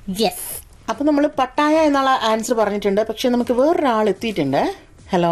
Yes അപ്പൊ നമ്മൾ Pattaya എന്നുള്ള ആൻസർ പറഞ്ഞിട്ടുണ്ട് പക്ഷെ നമുക്ക് വേറൊരാൾ എത്തിയിട്ടുണ്ട് ഹലോ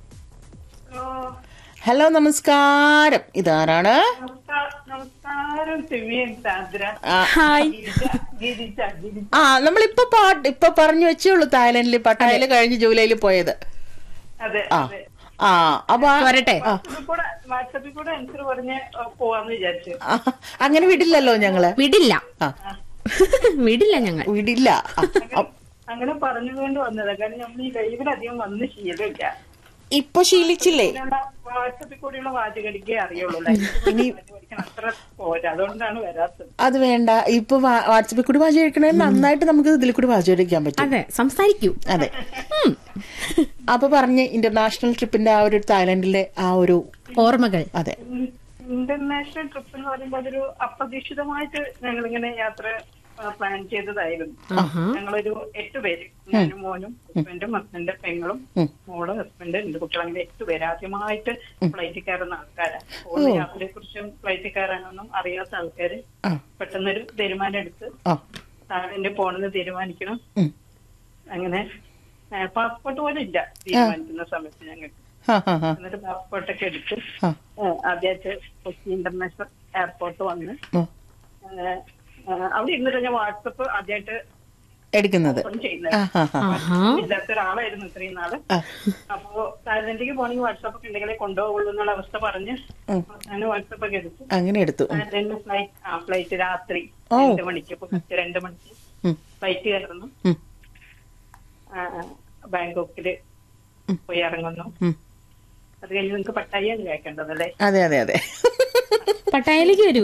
ഹലോ നമസ്കാരം ഇതാരാണ് നമസ്കാരം സിമിയൻ സാന്ദ്ര ആ, ഹായ് ഗിരിജ ഗിരിജ ഗിരിജ ആ നമ്മളിപ്പോ പാട്ട് ഇപ്പൊ പറഞ്ഞു വെച്ചേ ഉള്ളൂ തായ്ലൻഡിൽ പട്ടായയിൽ കഴിഞ്ഞ് ജൂലൈയിൽ പോയത് അതെ ആ അതെ ആ അപ്പൊ ആ- വരട്ടെ ആ, വാട്സപ്പിൽ കൂടെ വാട്സപ്പിൽ കൂടെ ആൻസർ പറഞ്ഞ് ഏ, പോവാന്ന് വിചാരിച്ചു ആ, അങ്ങനെ വിടില്ലല്ലോ ഞങ്ങള് വിടില്ല ആ വിടില്ല ഞങ്ങൾ വിടില്ല ആ, ആ, അങ്ങനെ പറഞ്ഞുകൊണ്ട് വന്നതാ കാരണം നമ്മൾ ഈ ലൈവിൽ അധികം വന്ന് ശീലമില്ല ഇപ്പൊ ശീലിച്ചില്ലേ ഇങ്ങനെയുള്ള വാട്സപ്പിൽ കൂടിയുള്ള വാചകടിക്കേ അറിയുള്ളൂ ലൈവിൽ പഠിക്കാൻ അത്ര പോരാ അതുകൊണ്ടാണ് വരാത്തത് അത് വേണ്ട ഇപ്പൊ വാ- വാട്സപ്പിൽ കൂടി വാചകം നന്നായിട്ട് നമുക്ക് ഇതിൽ കൂടി വാചകം പറ്റും അതെ സംസാരിക്കൂ അതെ അപ്പൊ പറഞ്ഞ് ഇന്റർനാഷണൽ ട്രിപ്പിന്റെ ആ ഒരു തായ്ലൻഡിലെ ആ ഒരു ഓർമ്മകൾ അതെ ഇന്റർനാഷണൽ ട്രിപ്പ് എന്ന് പറയുമ്പോൾ അതൊരു അപ്രതീക്ഷിതമായിട്ട് ഞങ്ങളിങ്ങനെ യാത്ര പ്ലാൻ ചെയ്തതായിരുന്നു ഞങ്ങളൊരു എട്ട് പേര് ഞാനും മോനും ഹസ്ബൻഡും ഹസ്ബൻഡിന്റെ പെങ്ങളും മോള് ഹസ്ബൻഡ് എന്റെ കുട്ടികൾ അങ്ങനെ എട്ട് പേര് ആദ്യമായിട്ട് ഫ്ലൈറ്റിൽ കയറുന്ന ആൾക്കാരാണ് പോകുന്ന യാത്രയെ കുറിച്ചും ഫ്ലൈറ്റിൽ കയറാനൊന്നും അറിയാത്ത ആൾക്കാര് ആ പെട്ടെന്നൊരു തീരുമാനം എടുത്ത് ആ താഴെ പോണെന്ന് തീരുമാനിക്കണം ഉം. അങ്ങനെ പാസ്പോർട്ട് പോലും ഇല്ല തീരുമാനിക്കുന്ന സമയത്ത് ഞങ്ങൾക്ക് ഹാ, ഹാ, ഹാ. എന്നിട്ട് പാസ്പോർട്ടൊക്കെ എടുത്ത് ആ. ആദ്യമായിട്ട് കൊച്ചി ഇന്റർനാഷണൽ എയർപോർട്ട് വന്ന് ഓ, ഏഹ്, ഏഹ്, അവിടെ ഇരുന്നിട്ട് ഞാൻ വാട്സപ്പ് ആദ്യമായിട്ട് എടുക്കുന്നത് ഓപ്പൺ ചെയ്യുന്നത് ആ ഹാ ഹാ ആഹാ ഇല്ലാത്ത ഒരാളായിരുന്നു ഇത്രയും നാള് ആ, അപ്പോ തായ്ലൻഡിലേക്ക് പോകണമെങ്കിൽ വാട്സപ്പ് ഒക്കെ ഉണ്ടെങ്കിലേ കൊണ്ടുപോകുള്ളൂ എന്നുള്ള അവസ്ഥ പറഞ്ഞ് ഉം. ഞാൻ വാട്സപ്പ് ഒക്കെ എടുത്തു അങ്ങനെ എടുത്തു ഉം. തായ്ലൻഡ് ഫ്ലൈറ്റ് ആ ഫ്ലൈറ്റ് രാത്രി ഓ. രണ്ട് മണിക്ക് പുലർച്ചെ രണ്ട് മണിക്ക് ഉം. ഫ്ലൈറ്റ് കയറുന്നു ഉം. ആ, ആ, ബാങ്കോക്കില് പോയി ഇറങ്ങുന്നു ഉം. അത് കഴിഞ്ഞ് നിങ്ങൾക്ക് പട്ടായാണ് കേൾക്കേണ്ടത് അല്ലേ അതെ അതെ അതെ പട്ടായയിലേക്ക് വരൂ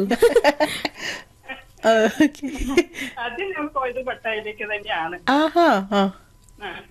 ഓക്കെ. ആദ്യം ഞങ്ങൾ പോയത് പട്ടായയിലേക്ക് തന്നെയാണ് ആഹാ ആ ആ.